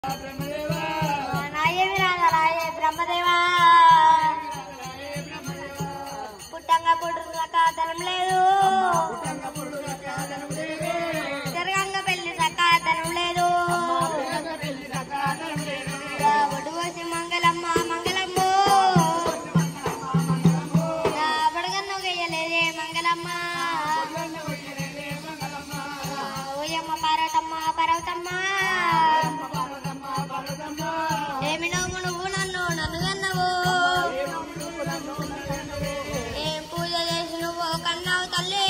నాయేమి రాయే బ్రహ్మదేవా పుట్టంగా పుట్టుక కాదనం లేదు తిరగంగా పెళ్లి సకాదనం లేదు ఒడ్డు కోసి మంగళమ్మ మంగళమ్మ బడగన్ను గయ్యలేదే మంగళమ్మ ఓయమ్మ పార్వతమ్మ పార్వతమ్మ ఏమి నవ్వు నువ్వు నన్ను నన్ను కన్నావు ఏం పూజ చేసి నువ్వు కన్నావు తల్లి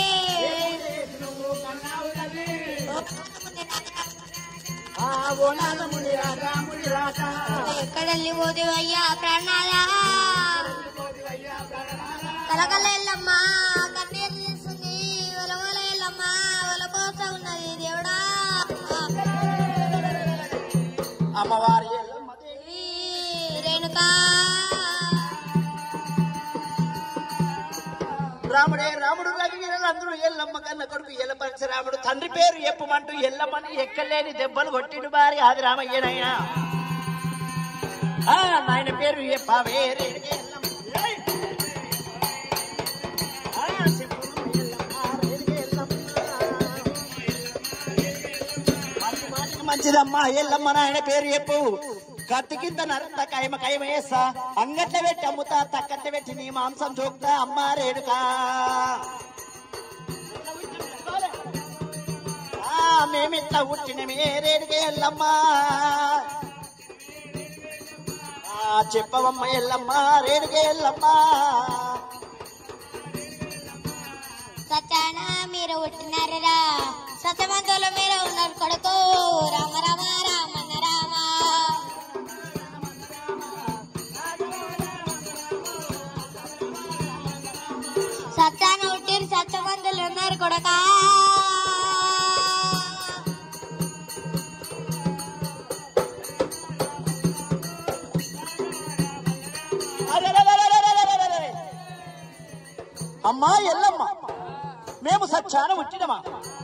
ఎక్కడెళ్ళి పోతే అయ్యా ప్రాణాలా కలకల ఎల్లమ్మా కన్నీరు తీస్తుంది ఒలవల ఎల్లమ్మా ఒలపోస ఉన్నది దేవుడా అమ్మవారి ఎల్లమ్మ దేవి రేణుకా రాముడే రాముడు రవివీరులందరూ ఎల్లమ్మ కన్న కొడుకు ఎల్ల పరశురాముడు తండ్రి పేరు ఎప్పమంటూ ఎల్లమ్మని ఎక్కలేని దెబ్బలు కొట్టిడు బారి ఆది రామయ్యనయ్యా ఆ, నాయన పేరు ఎప్పవే రేణుక ఎల్లమ్మ. ఏయ్! ఆ, చెప్పు ఎల్లమ్మ, రేణుక ఎల్లమ్మ. మంచి మాటకి మంచిదమ్మా ఎల్లమ్మ నాయన పేరు చెప్పు కత్తి కింద నరంత కైమ కైమ వేస్తా అంగట్ల పెట్టి అమ్ముతా తక్కట్ల పెట్టి నీ మాంసం చూపుతా అమ్మా రేణుకా ఆ, మేమిట్లా పుట్టినమే రేణుక ఎల్లమ్మ ఆ, చెప్పవమ్మ ఎల్లమ్మ రేణుక ఎల్లమ్మ సత్యాన మీరు పుట్టినారురా సత్యవంతులు మీరు ఉన్నారు కొడుకు రామ రామ రామన్న రామ సత్యాన పుట్టిరు సత్యవంతులు ఉన్నారు కొడకా అరెరెరెరెరెరెరెరెరె. అమ్మా ఎల్లమ్మ మేము సచ్చాన పుట్టినమా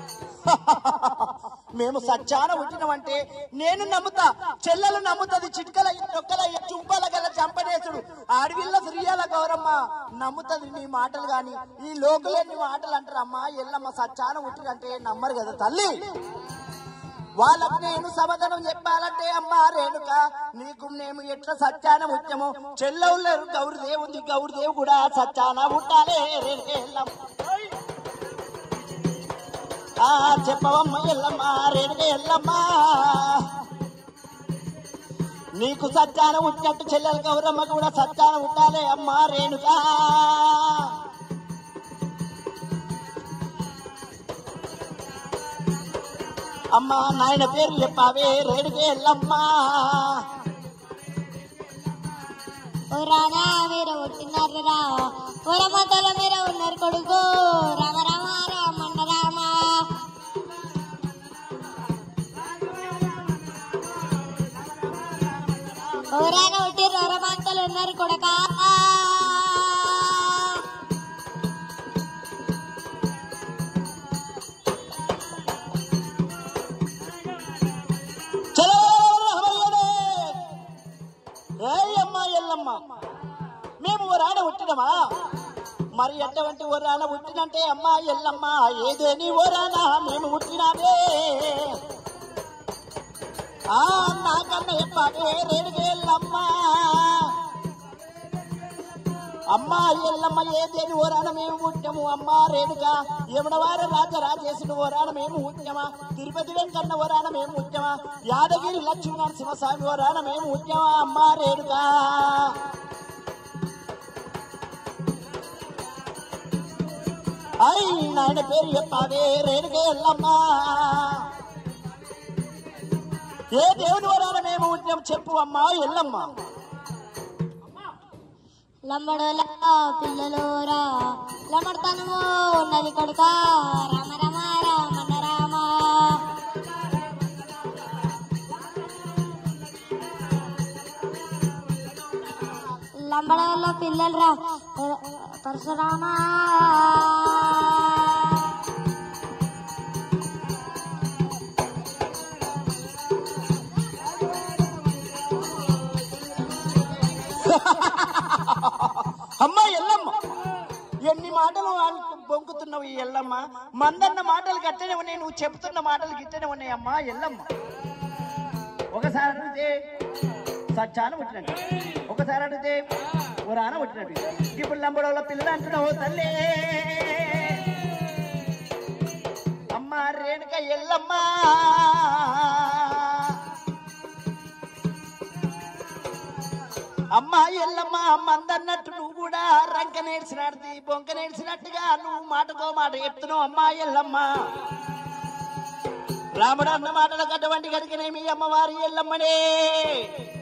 మేము సచ్చాన పుట్టినమంటే నేను నమ్ముతా చెల్లెలు నమ్ముతుంది చిట్కల చొక్కల చుంపల గల చంపనేసుడు ఆడవిల్ల శ్రీయాల గౌరమ్మ నమ్ముతుంది నీ మాటలు గాని ఈ లోకులే నీ మాటలు అంటారు అమ్మా ఎల్లమ్మ సచ్చాన పుట్టినంటే నమ్మరు కదా తల్లి వాళ్ళకు నేను సమాధానం చెప్పాలంటే అమ్మా రేణుక నీకు మేము ఎట్లా సత్యాన ముత్యము చెల్లవులు గౌరదేవు ఉంది గౌరదేవు కూడా సత్యాన పుట్టాలే రేణుక ఎల్లమ్మ ఆ చెప్పవమ్మ ఎల్లమ్మ రేణుక ఎల్లమ్మ నీకు సత్యాన పుట్టినట్టు చెల్లెలు గౌరమ్మ కూడా సత్యాన పుట్టాలే అమ్మా రేణుక అమ్మా నాయన పేరు చెప్పావే రేణుక ఎల్లమ్మ ఓ రాధా మీరు పుట్టినారురా పురమతల మీరు ఉన్నారు కొడుకు రామ రామ రామన్న రామ ఓరాన పుట్టి రొరమంతలు ఉన్నారు కొడకా చలో రామయ్యనే. ఏయ్ అమ్మా ఎల్లమ్మ మేము ఓరాడ పుట్టినమా మరి ఎటువంటి ఓరాన పుట్టినంటే అమ్మా ఎల్లమ్మ ఏదేని ఓరాన మేము పుట్టినామే ఆ నాకన్న చెప్పావే రేణుక ఎల్లమ్మ అమ్మా ఎల్లమ్మ ఏదేని ఓరాన మేము పుట్టాము అమ్మా రేణుక యమునవార రాజ రాజేశుడు ఓరాన మేము పుట్టామా తిరుపతి వెంకన్న ఓరాన మేము పుట్టామా యాదగిరి లక్ష్మీ నరసింహస్వామి ఓరాన మేము పుట్టామా అమ్మా రేణుక ఐ నాయన పేరు చెప్పావే రేణుక ఎల్లమ్మ ఏ దేవుని వరాన మేము పుట్టాం చెప్పు అమ్మా ఎల్లమ్మ లంబడోల పిల్లలోరా లంబడతనము ఉన్నది కొడుక రామ రామ రామన్న రామ లంబడోళ్ళ పిల్లలు రా పరశురామా అమ్మా ఎల్లమ్మ ఎన్ని మాటలు అను- బొంకుతున్నావు ఈ ఎల్లమ్మ మందన్న మాటలు గట్టనే ఉన్నాయి నువ్వు చెప్తున్న మాటలు గిట్టనే ఉన్నాయి అమ్మా ఎల్లమ్మ ఒకసారి అడిగితే సచ్చాన పుట్టినట్టు ఒకసారి అడిగితే ఓరాన పుట్టినట్టు ఇప్పుడు లంబడోళ్ళ పిల్లలు అంటున్నావు తల్లి అమ్మ రేణుక ఎల్లమ్మ అమ్మ ఎల్లమ్మ మందన్నట్టు నువ్వు కూడా రంక నేర్చినట్టు బొంక నేర్చినట్టుగా నువ్వు మాటకో మాట చెప్తున్నావు అమ్మా ఎల్లమ్మ రాముడు అన్న మాటలకు అటువంటి గడికినే మీ అమ్మవారి ఎల్లమ్మనే